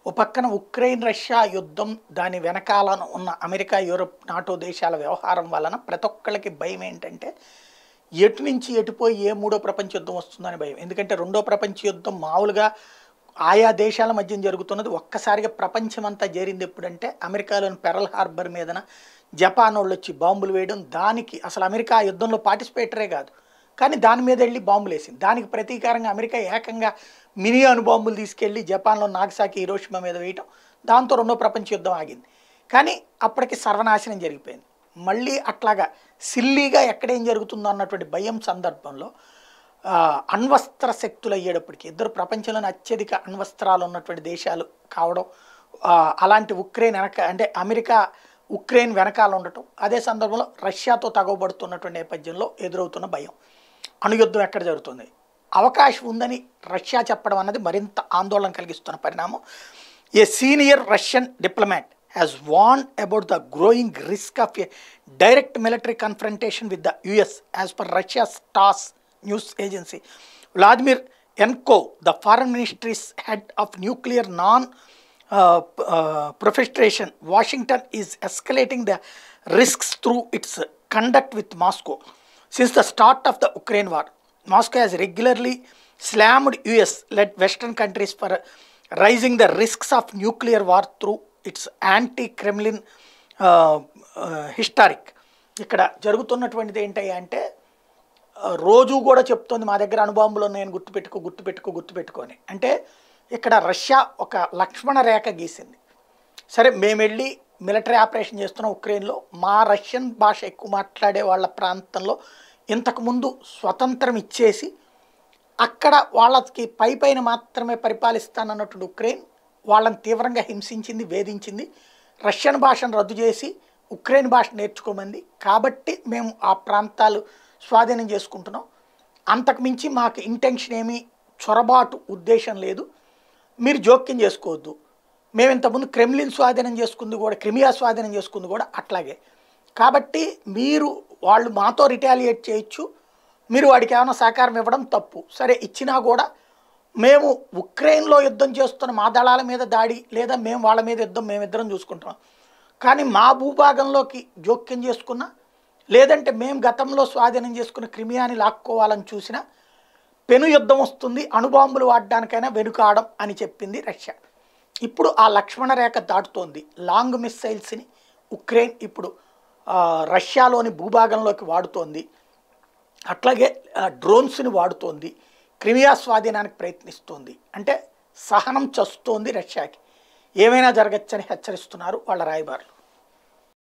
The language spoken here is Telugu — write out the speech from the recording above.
ఒక పక్కన ఉక్రెయిన్ రష్యా యుద్ధం దాని వెనకాలను ఉన్న అమెరికా యూరప్ నాటో దేశాల వ్యవహారం వలన ప్రతి ఒక్కళ్ళకి భయం ఏంటంటే ఎటు నుంచి ఎటుపోయి ఏ మూడో ప్రపంచ యుద్ధం వస్తుందని భయం ఎందుకంటే రెండో ప్రపంచ యుద్ధం మామూలుగా ఆయా దేశాల మధ్య జరుగుతున్నది ఒక్కసారిగా ప్రపంచం అంతా చేరింది ఎప్పుడంటే అమెరికాలోని పెరల్ హార్బర్ మీదన జపాన్ వాళ్ళు వచ్చి బాంబులు వేయడం దానికి అసలు అమెరికా ఆ యుద్ధంలో పార్టిసిపేటరే కాదు కానీ దాని మీద వెళ్ళి బాంబులు వేసింది దానికి ప్రతీకారంగా అమెరికా ఏకంగా మినీ అణుబాంబులు తీసుకెళ్ళి జపాన్లో నాగసాకి హీరోషిమా మీద వేయటం దాంతో రెండో ప్రపంచ యుద్ధం ఆగింది కానీ అప్పటికి సర్వనాశనం జరిగిపోయింది మళ్ళీ అట్లాగా సిల్లీగా ఎక్కడేం జరుగుతుందో అన్నటువంటి భయం సందర్భంలో ఆ, అణ్వస్త్ర శక్తులు అయ్యేటప్పటికి ఇద్దరు ప్రపంచంలోని అత్యధిక అణ్వస్త్రాలు ఉన్నటువంటి దేశాలు కావడం ఆ, అలాంటి ఉక్రెయిన్ వెనక అంటే అమెరికా ఉక్రెయిన్ వెనకాల ఉండటం అదే సందర్భంలో రష్యాతో తగవబడుతున్నటువంటి నేపథ్యంలో ఎదురవుతున్న భయం అణుయుద్ధం ఎక్కడ జరుగుతుంది అవకాశం ఉందని రష్యా చెప్పడం అన్నది మరింత ఆందోళన కలిగిస్తున్న పరిణామం a senior Russian diplomat has warn about the growing risk of a direct military confrontation with the US as per Russia TASS news agency Vladimir ఎన్కో the foreign ministry's head of nuclear non proliferation Washington is escalating the risks through its conduct with Moscow since the start of the Ukraine war Moscow has regularly slammed US led Western countries for raising the risks of nuclear war through its anti Kremlin uh, uh, historic. ఇక్కడ జరుగుతున్నటువంటిది ఏంటి అంటే ఆ, రోజు కూడా చెప్తోంది మా దగ్గర అణుబాంబులు ఉన్నాయని గుర్తుపెట్టుకో గుర్తుపెట్టుకో గుర్తుపెట్టుకొని అంటే ఇక్కడ రష్యా ఒక లక్ష్మణ రేఖ గీసింది సరే మేము వెళ్ళి మిలిటరీ ఆపరేషన్ చేస్తున్నాం ఉక్రెయిన్లో మా రష్యన్ భాష ఎక్కువ మాట్లాడే వాళ్ళ ప్రాంతంలో ఇంతకుముందు స్వతంత్రం ఇచ్చేసి అక్కడ వాళ్ళకి పై పైన మాత్రమే పరిపాలిస్తానన్నటువంటి ఉక్రెయిన్ వాళ్ళని తీవ్రంగా హింసించింది వేధించింది రష్యన్ భాషను రద్దు చేసి ఉక్రెయిన్ భాష నేర్చుకోమంది కాబట్టి మేము ఆ ప్రాంతాలు స్వాధీనం చేసుకుంటున్నాం అంతకు మించి మాకు ఇంటెన్షన్ ఏమీ చొరబాటు ఉద్దేశం లేదు మీరు జోక్యం చేసుకోవద్దు మేము ఇంతకుముందు క్రెమ్లిన్ స్వాధీనం చేసుకుంది కూడా క్రిమియా స్వాధీనం చేసుకుంది కూడా అట్లాగే కాబట్టి మీరు వాళ్ళు మాతో రిటాలియేట్ చేయొచ్చు మీరు వాడికి ఏమైనా సహకారం ఇవ్వడం తప్పు సరే ఇచ్చినా కూడా మేము ఉక్రెయిన్లో యుద్ధం చేస్తున్న మా దళాల మీద దాడి లేదా మేము వాళ్ళ మీద యుద్ధం మేమిద్దరం చూసుకుంటాం కానీ మా భూభాగంలోకి జోక్యం చేసుకున్నా లేదంటే మేము గతంలో స్వాధీనం చేసుకున్న క్రిమియాని లాక్కోవాలని చూసినా పెను యుద్ధం వస్తుంది అణుబాంబులు వాడడానికైనా వెనుకాడం అని చెప్పింది రష్యా ఇప్పుడు ఆ లక్ష్మణ రేఖ దాటుతోంది లాంగ్ మిస్సైల్స్ని ఉక్రెయిన్ ఇప్పుడు ఆ, రష్యాలోని భూభాగంలోకి వాడుతోంది అట్లాగే ఆ, డ్రోన్స్ని వాడుతోంది క్రిమియా స్వాధీనానికి ప్రయత్నిస్తోంది అంటే సహనం చస్తోంది రష్యాకి ఏమైనా జరగచ్చని హెచ్చరిస్తున్నారు వాళ్ళ రాయబారులు